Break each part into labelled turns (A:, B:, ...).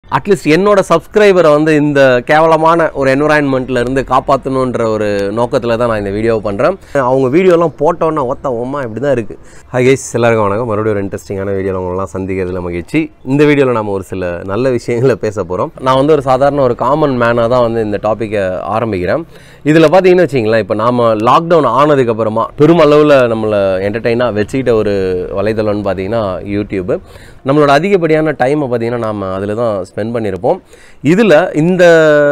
A: at least என்னோட சப்ஸ்கிரைபரை வந்து இந்த கேவலமான ஒரு என்விரான்மெண்ட்ல இருந்து காப்பாற்றணுன்ற ஒரு நோக்கத்தில் தான் நான் இந்த வீடியோவை பண்ணுறேன் அவங்க வீடியோலாம் போட்டோன்னா ஒத்த ஒம்மா இப்படி தான் இருக்குது ஹை கைஸ் எல்லாருக்கும் வணக்கம் மறுபடியும் ஒரு இன்ட்ரெஸ்டிங்கான வீடியோவில் உங்களெலாம் சந்திக்கிறதுல மகிழ்ச்சி இந்த வீடியோவில் நம்ம ஒரு சில நல்ல விஷயங்களை பேச போகிறோம் நான் வந்து ஒரு சாதாரண ஒரு காமன் மேனாக தான் வந்து இந்த டாப்பிக்கை ஆரம்பிக்கிறேன் இதில் பார்த்தீங்கன்னு வச்சிங்களேன் இப்போ நாம லாக்டவுன் ஆனதுக்கப்புறமா பெருமளவில் நம்மளை என்டர்டெயினாக வச்சுக்கிட்ட ஒரு வலைதளம்னு பார்த்தீங்கன்னா யூடியூப் நம்மளோட அதிகப்படியான டைமை பார்த்தீங்கன்னா நாம் அதில் தான் ஸ்பெண்ட் பண்ணியிருப்போம் இதில் இந்த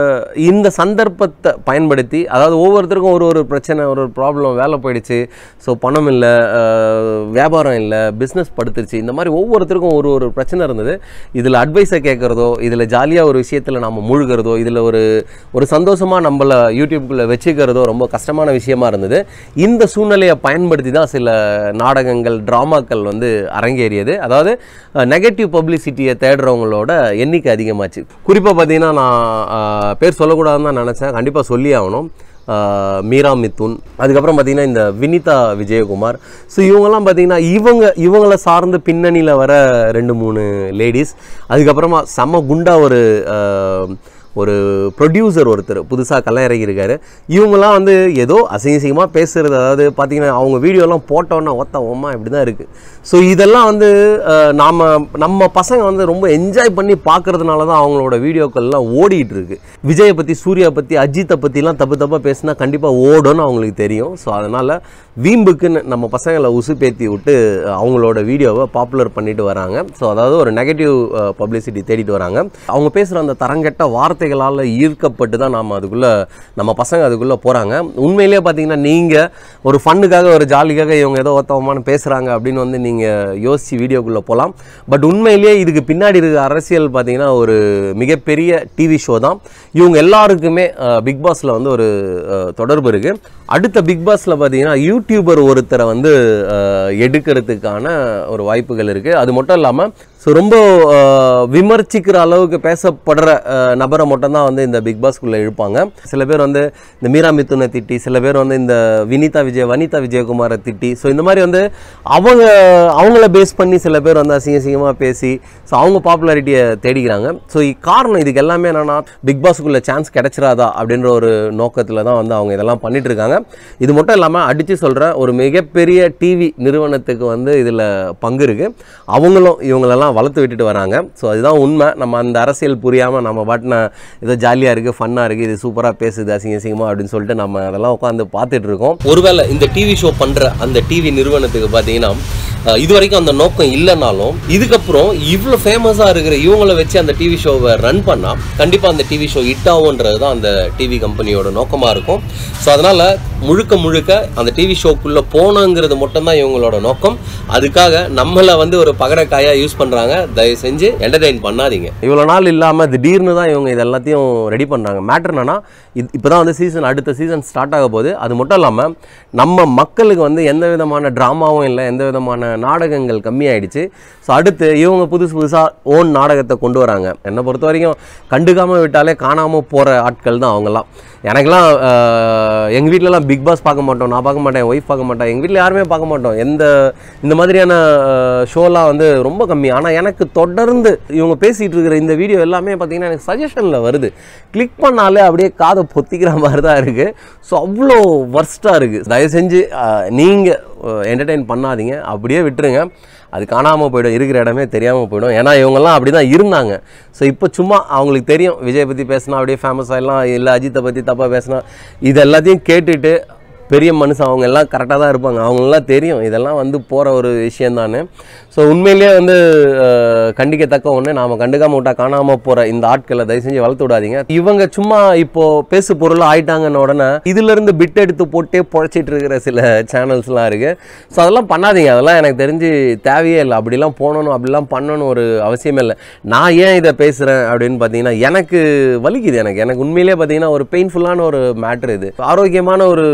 A: இந்த சந்தர்ப்பத்தை பயன்படுத்தி அதாவது ஒவ்வொருத்தருக்கும் ஒரு ஒரு பிரச்சனை ஒரு ஒரு ப்ராப்ளம் வேலை போயிடுச்சு ஸோ பணம் இல்லை அஹ், வியாபாரம் இல்லை பிஸ்னஸ் படுத்துருச்சு இந்த மாதிரி ஒவ்வொருத்தருக்கும் ஒரு ஒரு பிரச்சனை இருந்தது இதில் அட்வைஸை கேட்குறதோ இதில் ஜாலியாக ஒரு விஷயத்தில் நம்ம முழுகிறதோ இதில் ஒரு ஒரு சந்தோஷமாக நம்மளை யூடியூப்குள்ளே வச்சுக்கிறதோ ரொம்ப கஷ்டமான விஷயமா இருந்தது இந்த சூழ்நிலையை பயன்படுத்தி தான் சில நாடகங்கள் ட்ராமாக்கள் வந்து அரங்கேறியது அதாவது நெகட்டிவ் பப்ளிசிட்டியை தேடுறவங்களோட எண்ணிக்கை அதிகமாச்சு குறிப்பாக பார்த்தீங்கன்னா நான் அஹ், பேர் சொல்லக்கூடாதுன்னு தான் நினச்சேன் கண்டிப்பாக சொல்லி ஆகணும் அஹ், மீரா மிதுன் அதுக்கப்புறம் பார்த்தீங்கன்னா இந்த வினிதா விஜயகுமார் ஸோ இவங்கெல்லாம் பார்த்தீங்கன்னா இவங்க இவங்கள சார்ந்து பின்னணியில் வர ரெண்டு மூணு லேடிஸ் அதுக்கப்புறமா செம்ம குண்டா ஒரு அஹ், ஒரு ப்ரொடியூசர் ஒருத்தர் புதுசாக கல்ல இறங்கியிருக்காரு இவங்கெல்லாம் வந்து ஏதோ அசிங்கசிங்கமாக பேசுகிறது அதாவது பார்த்தீங்கன்னா அவங்க வீடியோலாம் போட்டோன்னா ஒத்த ஒம்மா இப்படி தான் இருக்குது ஸோ இதெல்லாம் வந்து அஹ், நாம நம்ம பசங்க வந்து ரொம்ப என்ஜாய் பண்ணி பார்க்கறதுனால தான் அவங்களோட வீடியோக்கள்லாம் ஓடிட்டு இருக்கு விஜயை பற்றி சூர்யா பற்றி அஜித்தை பற்றிலாம் தப்பு தப்பாக பேசினா கண்டிப்பாக ஓடும்னு அவங்களுக்கு தெரியும் ஸோ அதனால் வீம்புக்குன்னு நம்ம பசங்களை உசுப்பேத்தி விட்டு அஹ், அவங்களோட வீடியோவை பாப்புலர் பண்ணிட்டு வராங்க ஸோ அதாவது ஒரு நெகட்டிவ் பப்ளிசிட்டி தேடிட்டு வராங்க அவங்க பேசுகிற அந்த தரங்கெட்ட வார்த்தைகளால் ஈர்க்கப்பட்டு தான் நாம் அதுக்குள்ளே நம்ம பசங்க அதுக்குள்ளே போகிறாங்க உண்மையிலேயே பார்த்தீங்கன்னா நீங்கள் ஒரு ஃபன்னுக்காக ஒரு ஜாலிக்காக இவங்க ஏதோ ஒத்தவமான பேசுகிறாங்க அப்படின்னு வந்து நீங்கள் யோசித்து வீடியோக்குள்ளே போகலாம் பட் உண்மையிலேயே இதுக்கு பின்னாடி இருக்க அரசியல் பார்த்தீங்கன்னா ஒரு மிகப்பெரிய டிவி ஷோ தான் இவங்க எல்லாருக்குமே பிக் பாஸில் வந்து ஒரு அஹ், தொடர்பு இருக்குது அடுத்த பிக் பாஸில் பார்த்தீங்கன்னா யூடியூபர் ஒருத்தரை வந்து அஹ், எடுக்கிறதுக்கான ஒரு வாய்ப்புகள் இருக்குது அது மட்டும் இல்லாமல் ஸோ ரொம்ப அஹ், விமர்சிக்கிற அளவுக்கு பேசப்படுற அஹ், நபரை மட்டும்தான் வந்து இந்த பிக் பாஸ்க்குள்ளே இழுப்பாங்க சில பேர் வந்து இந்த மீரா மிதுனை திட்டி சில பேர் வந்து இந்த வினிதா விஜய் வனிதா விஜயகுமாரை திட்டி ஸோ இந்த மாதிரி வந்து அவங்க அவங்கள பேஸ் பண்ணி சில பேர் வந்து அசிங்க அசிங்கமாக பேசி ஸோ அவங்க பாப்புலாரிட்டியை தேடிக்கிறாங்க ஸோ காரணம் இதுக்கு எல்லாமே என்னன்னா பிக் பாஸுக்குள்ள சான்ஸ் கிடைச்சிராதா அப்படின்ற ஒரு நோக்கத்தில் தான் வந்து அவங்க இதெல்லாம் பண்ணிட்டு இருக்காங்க இது மட்டும் இல்லாமல் அடித்து சொல்கிறேன் ஒரு மிகப்பெரிய டிவி நிறுவனத்துக்கு வந்து இதில் பங்கு இருக்குது அவங்களும் இவங்களெல்லாம் வளர்த்து விட்டுட்டு வராங்க ஸோ அதுதான் உண்மை நம்ம அந்த அரசியல் புரியாமல் நம்ம பாட்டின ஏதோ ஜாலியாக இருக்குது ஃபன்னாக இருக்குது இது சூப்பராக பேசுது அசிங்க அசிங்கமாக அப்படின்னு சொல்லிட்டு நம்ம அதெல்லாம் உட்காந்து பார்த்துட்டு இருக்கோம் ஒருவேளை இந்த டிவி ஷோ பண்ணுற அந்த டிவி நிறுவனத்துக்கு பார்த்தீங்கன்னா அஹ், இது வரைக்கும் அந்த நோக்கம் இல்லைனாலும் இதுக்கப்புறம் இவ்வளோ ஃபேமஸாக இருக்கிற இவங்கள வச்சு அந்த டிவி ஷோவை ரன் பண்ணால் கண்டிப்பாக அந்த டிவி ஷோ ஹிட் ஆகுன்றது தான் அந்த டிவி கம்பெனியோட நோக்கமாக இருக்கும் ஸோ அதனால் முழுக்க முழுக்க அந்த டிவி ஷோக்குள்ளே போகணுங்கிறது மட்டும்தான் இவங்களோட நோக்கம் அதுக்காக நம்மளை வந்து ஒரு பகடக்காயாக யூஸ் பண்ணுறாங்க தயவு செஞ்சு என்டர்டெயின் பண்ணாதீங்க இவ்வளோ நாள் இல்லாமல் திடீர்னு தான் இவங்க இது எல்லாத்தையும் ரெடி பண்ணுறாங்க மேட்ரு என்னன்னா இது இப்போ தான் வந்து சீசன் அடுத்த சீசன் ஸ்டார்ட் ஆக போகுது அது மட்டும் இல்லாமல் நம்ம மக்களுக்கு வந்து எந்த விதமான ட்ராமாவும் இல்லை எந்த விதமான நாடகங்கள் கம்மியாயிடுச்சு ஸோ அடுத்து இவங்க புதுசு புதுசாக ஓன் நாடகத்தை கொண்டு வராங்க என்னை பொறுத்த வரைக்கும் கண்டுக்காமல் விட்டாலே காணாமல் போகிற ஆட்கள் தான் அவங்கெல்லாம் எனக்கெல்லாம் எங்கள் வீட்டிலலாம் பிக் பாஸ் பார்க்க மாட்டோம் நான் பார்க்க மாட்டேன் ஒய்ஃப் பார்க்க மாட்டேன் எங்கள் வீட்டில் யாருமே பார்க்க மாட்டோம் எந்த இந்த மாதிரியான ஷோலாம் வந்து ரொம்ப கம்மி ஆனால் எனக்கு தொடர்ந்து இவங்க பேசிகிட்டு இருக்கிற இந்த வீடியோ எல்லாமே பார்த்தீங்கன்னா எனக்கு சஜஷனில் வருது கிளிக் பண்ணாலே அப்படியே காதை பொத்திக்கிற மாதிரி தான் இருக்குது ஸோ அவ்வளோ ஒர்ஸ்ட்டாக இருக்குது தயவு செஞ்சு நீங்கள் என்டர்டெயின் பண்ணாதீங்க அப்படியே விட்டுருங்க அது காணாமல் போயிடும் இருக்கிற இடமே தெரியாமல் போயிடும் ஏன்னா இவங்கெல்லாம் அப்படி தான் இருந்தாங்க ஸோ இப்போ சும்மா அவங்களுக்கு தெரியும் விஜய் பற்றி பேசினா அப்படியே ஃபேமஸ் ஆகிடலாம் இல்லை அஜித்தை பற்றி தப்பாக பேசினா இது எல்லாத்தையும் கேட்டுட்டு பெரிய மனுஷன் அவங்க எல்லாம் கரெக்டாக தான் இருப்பாங்க அவங்களெல்லாம் தெரியும் இதெல்லாம் வந்து போகிற ஒரு விஷயந்தானே ஸோ உண்மையிலேயே வந்து அஹ், கண்டிக்கத்தக்க ஒன்று நாம் கண்டுக்காம விட்டா காணாமல் போகிற இந்த ஆட்களை தயவு செஞ்சு வளர்த்து விடாதீங்க இவங்க சும்மா இப்போ பேசு பொருள் ஆயிட்டாங்கன்னு உடனே இதுலேருந்து பிட் எடுத்து போட்டே பொழைச்சிட்டு இருக்கிற சில சேனல்ஸ்லாம் இருக்குது ஸோ அதெல்லாம் பண்ணாதீங்க அதெல்லாம் எனக்கு தெரிஞ்சு தேவையே இல்லை அப்படிலாம் போகணும் அப்படிலாம் பண்ணணும் ஒரு அவசியமே இல்லை நான் ஏன் இதை பேசுகிறேன் அப்படின்னு பார்த்தீங்கன்னா எனக்கு வலிக்குது எனக்கு எனக்கு உண்மையிலேயே பார்த்தீங்கன்னா ஒரு பெயின்ஃபுல்லான ஒரு மேட்ரு இது ஆரோக்கியமான ஒரு விஷயமா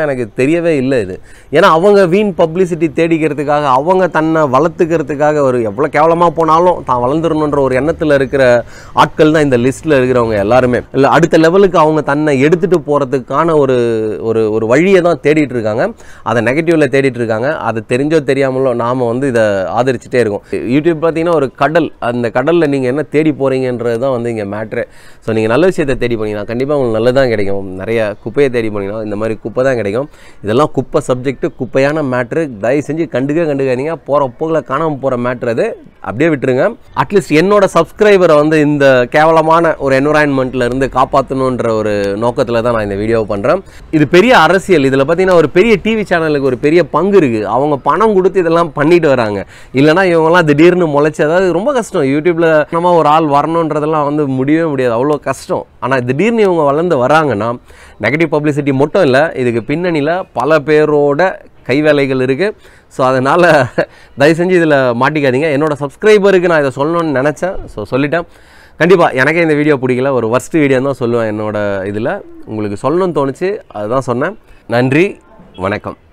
A: விஷயம்லாம் எனக்கு தெரியவே இல்லை இது ஏன்னா அவங்க வீண் பப்ளிசிட்டி தேடிக்கிறதுக்காக அவங்க தன்னை வளர்த்துக்கிறதுக்காக ஒரு எவ்வளோ கேவலமாக போனாலும் தான் வளர்ந்துடணுன்ற ஒரு எண்ணத்தில் இருக்கிற ஆட்கள் தான் இந்த லிஸ்ட்டில் இருக்கிறவங்க எல்லாருமே இல்லை அடுத்த லெவலுக்கு அவங்க தன்னை எடுத்துகிட்டு போகிறதுக்கான ஒரு ஒரு ஒரு வழியை தான் தேடிட்டு இருக்காங்க அதை நெகட்டிவில் தேடிட்டு இருக்காங்க அது தெரிஞ்சோ தெரியாமலோ நாம் வந்து இதை ஆதரிச்சுட்டே இருக்கோம் யூடியூப் பார்த்தீங்கன்னா ஒரு கடல் அந்த கடலில் நீங்கள் என்ன தேடி போகிறீங்கன்றது தான் வந்து இங்கே மேட்ரு ஸோ நீங்கள் நல்ல விஷயத்தை தேடி போனீங்கன்னா கண்டிப்பாக உங்களுக்கு நல்லதான் கிடைக்கும் நிறைய குப்பையை தேடி போனீங்கன்னா இந்த மாதிரி குப்பை தான் கிடைக்கும் இதெல்லாம் குப்பை சப்ஜெக்ட்டு குப்பையான மேட்ரு தயவு செஞ்சு கண்டுக்க கண்டுக்காதீங்க போகிற போக்கில் காணாமல் போகிற மேட்ரு அது அப்படியே விட்டுருங்க அட்லீஸ்ட் என்னோட சப்ஸ்கிரைபரை வந்து இந்த கேவலமான ஒரு என்வரான்மெண்ட்ல இருந்து காப்பாற்றணுன்ற ஒரு நோக்கத்தில் தான் நான் இந்த வீடியோவை பண்ணுறேன் இது பெரிய அரசியல் இதில் பார்த்தீங்கன்னா ஒரு பெரிய டிவி சேனலுக்கு ஒரு பெரிய பங்கு இருக்குது அவங்க பணம் கொடுத்து இதெல்லாம் பண்ணிட்டு வராங்க இல்லைனா இவங்கெல்லாம் திடீர்னு முளைச்சி அதாவது ரொம்ப கஷ்டம் யூடியூப்பில் நம்ம ஒரு ஆள் வரணுன்றதெல்லாம் வந்து முடியவே முடியாது அவ்வளோ கஷ்டம் ஆனால் திடீர்னு இவங்க வளர்ந்து வராங்கன்னா நெகட்டிவ் பப்ளிசிட்டி மட்டும் இல்லை இதுக்கு பின்னணியில் பல பேரோட கை வேலைகள் இருக்குது ஸோ அதனால் தயவு செஞ்சு இதில் மாட்டிக்காதீங்க என்னோட சப்ஸ்கிரைபருக்கு நான் இதை சொல்லணும்னு நினச்சேன் ஸோ சொல்லிட்டேன் கண்டிப்பாக எனக்கே இந்த வீடியோ பிடிக்கல ஒரு worst வீடியோ தான் சொல்லுவேன் என்னோட இதில் உங்களுக்கு சொல்லணும்னு தோணுச்சு அதுதான் சொன்னேன் நன்றி வணக்கம்